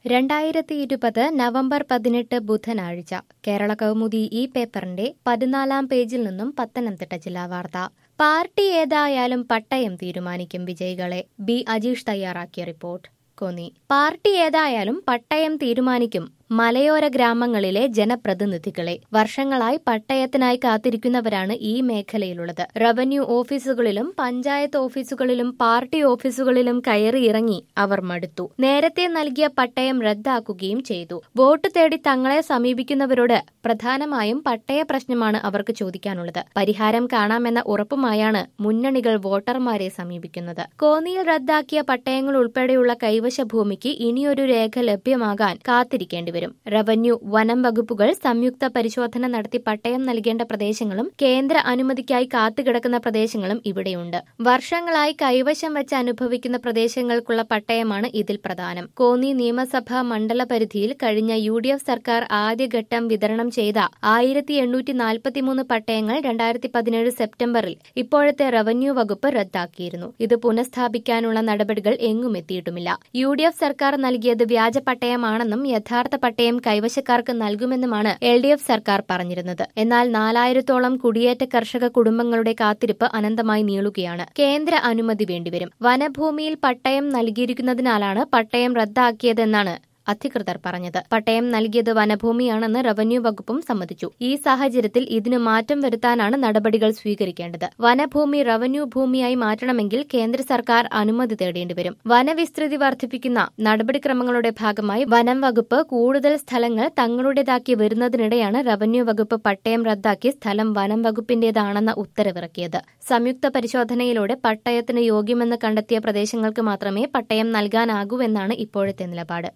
രണ്ടായിരത്തി ഇരുപത് നവംബർ പതിനെട്ട് ബുധനാഴ്ച കേരള കൗമുദി ഈ പേപ്പറിന്റെ പതിനാലാം പേജിൽ നിന്നും പത്തനംതിട്ട ജില്ലാ വാർത്ത പാർട്ടി ഏതായാലും പട്ടയം തീരുമാനിക്കും വിജയികളെ ബി അജീഷ് തയ്യാറാക്കിയ റിപ്പോർട്ട് കോന്നി പാർട്ടി ഏതായാലും പട്ടയം തീരുമാനിക്കും മലയോര ഗ്രാമങ്ങളിലെ ജനപ്രതിനിധികളെ വർഷങ്ങളായി പട്ടയത്തിനായി കാത്തിരിക്കുന്നവരാണ് ഈ മേഖലയിലുള്ളത് റവന്യൂ ഓഫീസുകളിലും പഞ്ചായത്ത് ഓഫീസുകളിലും പാർട്ടി ഓഫീസുകളിലും കയറി ഇറങ്ങി അവർ മടുത്തു നേരത്തെ നൽകിയ പട്ടയം റദ്ദാക്കുകയും ചെയ്തു വോട്ട് തേടി തങ്ങളെ സമീപിക്കുന്നവരോട് പ്രധാനമായും പട്ടയ പ്രശ്നമാണ് അവർക്ക് ചോദിക്കാനുള്ളത് പരിഹാരം കാണാമെന്ന ഉറപ്പുമായാണ് മുന്നണികൾ വോട്ടർമാരെ സമീപിക്കുന്നത് കോന്നിയിൽ റദ്ദാക്കിയ പട്ടയങ്ങൾ ഉൾപ്പെടെയുള്ള കൈവശ ഭൂമിക്ക് ഇനിയൊരു രേഖ ലഭ്യമാകാൻ കാത്തിരിക്കേണ്ടി വരും റവന്യൂ വനം വകുപ്പുകൾ സംയുക്ത പരിശോധന നടത്തി പട്ടയം നൽകേണ്ട പ്രദേശങ്ങളും കേന്ദ്ര അനുമതിക്കായി കാത്തുകിടക്കുന്ന പ്രദേശങ്ങളും ഇവിടെയുണ്ട് വർഷങ്ങളായി കൈവശം വെച്ച് അനുഭവിക്കുന്ന പ്രദേശങ്ങൾക്കുള്ള പട്ടയമാണ് ഇതിൽ പ്രധാനം കോന്നി നിയമസഭാ മണ്ഡല പരിധിയിൽ കഴിഞ്ഞ യു ഡി എഫ് സർക്കാർ ആദ്യഘട്ടം വിതരണം ചെയ്ത ആയിരത്തി എണ്ണൂറ്റി നാൽപ്പത്തിമൂന്ന് പട്ടയങ്ങൾ രണ്ടായിരത്തി പതിനേഴ് സെപ്റ്റംബറിൽ ഇപ്പോഴത്തെ റവന്യൂ വകുപ്പ് റദ്ദാക്കിയിരുന്നു ഇത് പുനഃസ്ഥാപിക്കാനുള്ള നടപടികൾ എങ്ങും എത്തിയിട്ടുമില്ല യു ഡി എഫ് സർക്കാർ നൽകിയത് വ്യാജ പട്ടയമാണെന്നും യഥാർത്ഥ പട്ടയം കൈവശക്കാർക്ക് നൽകുമെന്നുമാണ് എൽ ഡി എഫ് സർക്കാർ പറഞ്ഞിരുന്നത് എന്നാൽ നാലായിരത്തോളം കുടിയേറ്റ കർഷക കുടുംബങ്ങളുടെ കാത്തിരിപ്പ് അനന്തമായി നീളുകയാണ് കേന്ദ്ര അനുമതി വേണ്ടിവരും വനഭൂമിയിൽ പട്ടയം നൽകിയിരിക്കുന്നതിനാലാണ് പട്ടയം റദ്ദാക്കിയതെന്നാണ് അധികൃതർ പറഞ്ഞത് പട്ടയം നൽകിയത് വനഭൂമിയാണെന്ന് റവന്യൂ വകുപ്പും സമ്മതിച്ചു ഈ സാഹചര്യത്തിൽ ഇതിന് മാറ്റം വരുത്താനാണ് നടപടികൾ സ്വീകരിക്കേണ്ടത് വനഭൂമി റവന്യൂ ഭൂമിയായി മാറ്റണമെങ്കിൽ കേന്ദ്ര സർക്കാർ അനുമതി തേടേണ്ടിവരും വനവിസ്തൃതി വർദ്ധിപ്പിക്കുന്ന നടപടിക്രമങ്ങളുടെ ഭാഗമായി വനം വകുപ്പ് കൂടുതൽ സ്ഥലങ്ങൾ തങ്ങളുടേതാക്കി വരുന്നതിനിടെയാണ് റവന്യൂ വകുപ്പ് പട്ടയം റദ്ദാക്കി സ്ഥലം വനം വകുപ്പിന്റേതാണെന്ന ഉത്തരവിറക്കിയത് സംയുക്ത പരിശോധനയിലൂടെ പട്ടയത്തിന് യോഗ്യമെന്ന് കണ്ടെത്തിയ പ്രദേശങ്ങൾക്ക് മാത്രമേ പട്ടയം നൽകാനാകൂവെന്നാണ് ഇപ്പോഴത്തെ നിലപാട്